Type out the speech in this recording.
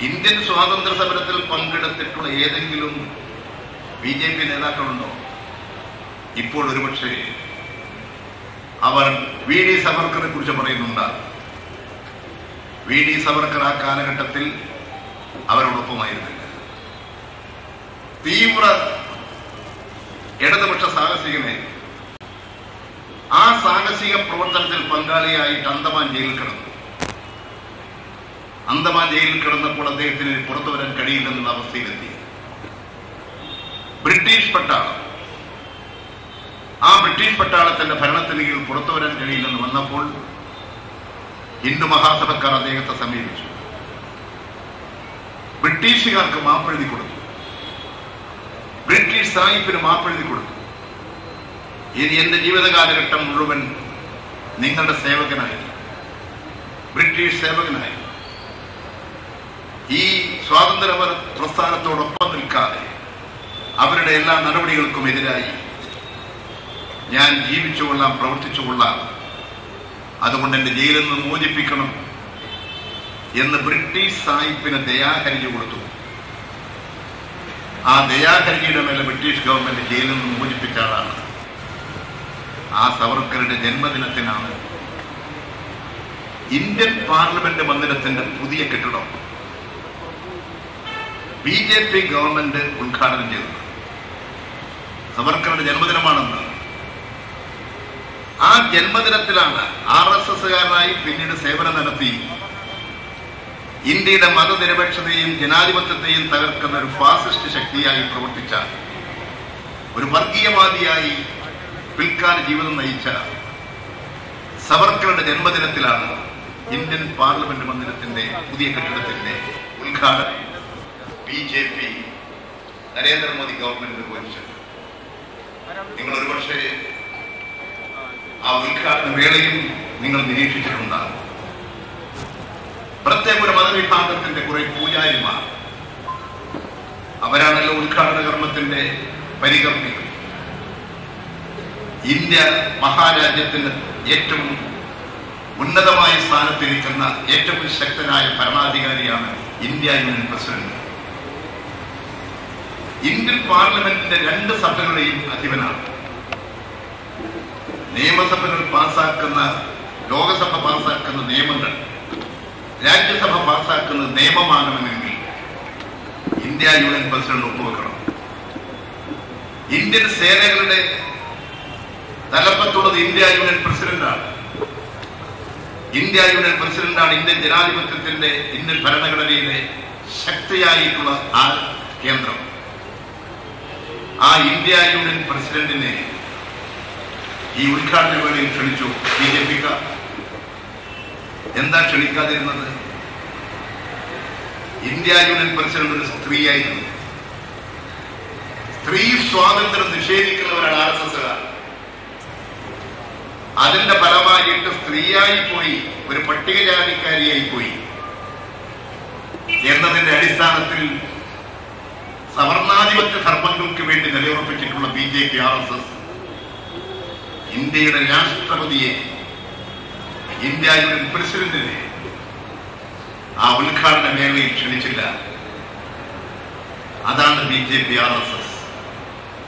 Indian സ്വാതന്ത്ര്യ സമരത്തിൽ പങ്കെടുത്തിട്ടുള്ള ഏതെങ്കിലും ബി ജെ പി നേതാക്കളുണ്ടോ ഇപ്പോൾ ഒരുപക്ഷെ അവർ വി ഡി സവർക്കറെ കുറിച്ച് പറയുന്നുണ്ട് വി ഡി സവർക്കർ ആ കാലഘട്ടത്തിൽ അവരോടൊപ്പമായിരുന്നില്ല തീവ്ര ഇടതുപക്ഷ സാഹസികനായിരുന്നു ആ സാഹസിക പ്രവർത്തനത്തിൽ പങ്കാളിയായിട്ട് അന്തമാൻ ജയിലിൽ കിടന്നു അന്തമാൻ ജയിലിൽ കിടന്നപ്പോൾ അദ്ദേഹത്തിന് പുറത്തു വരാൻ കഴിയില്ലെന്നുള്ള അവസ്ഥയിലെത്തി ബ്രിട്ടീഷ് പട്ടാളം ആ ബ്രിട്ടീഷ് പട്ടാളത്തിന്റെ ഭരണത്തിന് കീഴിൽ പുറത്തു വരാൻ കഴിയില്ലെന്ന് വന്നപ്പോൾ ഹിന്ദു മഹാസഭക്കാർ അദ്ദേഹത്തെ സമീപിച്ചു ബ്രിട്ടീഷുകാർക്ക് മാപ്പെഴുതി കൊടുത്തു ബ്രിട്ടീഷ് സാഹിബിന് മാപ്പെഴുതി കൊടുത്തു ഇനി എന്റെ ജീവിത കാലഘട്ടം മുഴുവൻ നിങ്ങളുടെ സേവകനായി ബ്രിട്ടീഷ് സേവകനായി ഈ സ്വാതന്ത്ര്യ പ്രസ്ഥാനത്തോടൊപ്പം നിൽക്കാതെ അവരുടെ എല്ലാ നടപടികൾക്കും എതിരായി ഞാൻ ജീവിച്ചുകൊള്ളാം പ്രവർത്തിച്ചുകൊള്ളാം അതുകൊണ്ട് എന്റെ ജയിലിൽ നിന്ന് മോചിപ്പിക്കണം എന്ന് ബ്രിട്ടീഷ് സാഹിബിന് ദയാഹരിജി കൊടുത്തു ആ ദയാഹരിജിയുടെ മേലെ ബ്രിട്ടീഷ് ഗവൺമെന്റ് ജയിലിൽ നിന്ന് മോചിപ്പിച്ച ആളാണ് ആ സവർക്കറുടെ ജന്മദിനത്തിനാണ് ഇന്ത്യൻ പാർലമെന്റ് മന്ദിരത്തിന്റെ പുതിയ കെട്ടിടം ബി ജെ പി ഗവൺമെന്റ് ഉദ്ഘാടനം ചെയ്തത് സവർക്കറുടെ ജന്മദിനമാണെന്ന് ആ ജന്മദിനത്തിലാണ് ആർ എസ് എസ്സുകാരനായി പിന്നീട് സേവനം നടത്തി ഇന്ത്യയുടെ മതനിരപേക്ഷതയും ജനാധിപത്യത്തെയും തകർക്കുന്ന ഒരു ഫാസിസ്റ്റ് ശക്തിയായി പ്രവർത്തിച്ച ഒരു വർഗീയവാദിയായി പിൽക്കാല ജീവിതം നയിച്ച സവർക്കറുടെ ജന്മദിനത്തിലാണ് ഇന്ത്യൻ പാർലമെന്റ് മന്ദിരത്തിന്റെ പുതിയ കെട്ടിടത്തിന്റെ ഉദ്ഘാടനം B J P Narendra Modi government നിർവഹിച്ചത് നിങ്ങൾ ഒരുപക്ഷെ ആ ഉദ്ഘാടന വേളയിൽ നിങ്ങൾ നിരീക്ഷിച്ചിട്ടുണ്ടാകും പ്രത്യേക ഒരു മതവിഭാഗത്തിന്റെ കുറെ പൂജാരിമാർ അവരാണല്ലോ ഉദ്ഘാടന കർമ്മത്തിന്റെ പരികർമ്മികൾ ഇന്ത്യ മഹാരാജ്യത്തിന് ഏറ്റവും ഉന്നതമായ സ്ഥാനത്തിരിക്കുന്ന ഏറ്റവും ശക്തനായ ഭരണാധികാരിയാണ് ഇന്ത്യ യൂണിയൻ പ്രസിഡന്റ് ഇന്ത്യൻ പാർലമെന്റിന്റെ രണ്ട് സഭകളുടെയും അധിപനാണ് നിയമസഭകൾ പാസാക്കുന്ന ലോകസഭ പാസാക്കുന്ന നിയമങ്ങൾ രാജ്യസഭ പാസാക്കുന്ന നിയമമാകണമെങ്കിൽ ഇന്ത്യ യൂണിയൻ പ്രസിഡന്റ് ഒപ്പുവെക്കണം ഇന്ത്യൻ സേനകളുടെ തലപ്പത്തുള്ളത് ഇന്ത്യ യൂണിയൻ പ്രസിഡന്റാണ് ഇന്ത്യ യൂണിയൻ പ്രസിഡന്റാണ് ഇന്ത്യൻ ജനാധിപത്യത്തിന്റെ ഇന്ത്യൻ ഭരണഘടനയിലെ ശക്തിയായിട്ടുള്ള ആ കേന്ദ്രം ആ ഇന്ത്യ യൂണിയൻ പ്രസിഡന്റിനെ ഈ ഉദ്ഘാടന വേളയിൽ ക്ഷണിച്ചു ബി ജെ പിക്കാർ എന്താ ക്ഷണിക്കാതിരുന്നത് ഇന്ത്യ യൂണിയൻ പ്രസിഡന്റ് ഒരു സ്ത്രീയായിരുന്നു സ്ത്രീ സ്വാതന്ത്ര്യം നിഷേധിക്കുന്നവരാണ് ആർ എസ് എസ് അതിന്റെ ഫലമായിട്ട് സ്ത്രീയായി പോയി ഒരു പട്ടികജാതിക്കാരിയായി പോയി എന്നതിന്റെ അടിസ്ഥാനത്തിൽ സവർണാധിപത്യ ധർമ്മങ്ങൾക്ക് വേണ്ടി നിലയുറപ്പിച്ചിട്ടുള്ള B J P R S S ഇന്ത്യയുടെ രാഷ്ട്രപതിയെ ഇന്ത്യ യൂണിയൻ പ്രസിഡന്റിനെ ആ ഉദ്ഘാടന മേളയിൽ ക്ഷണിച്ചില്ല അതാണ് B J P R S S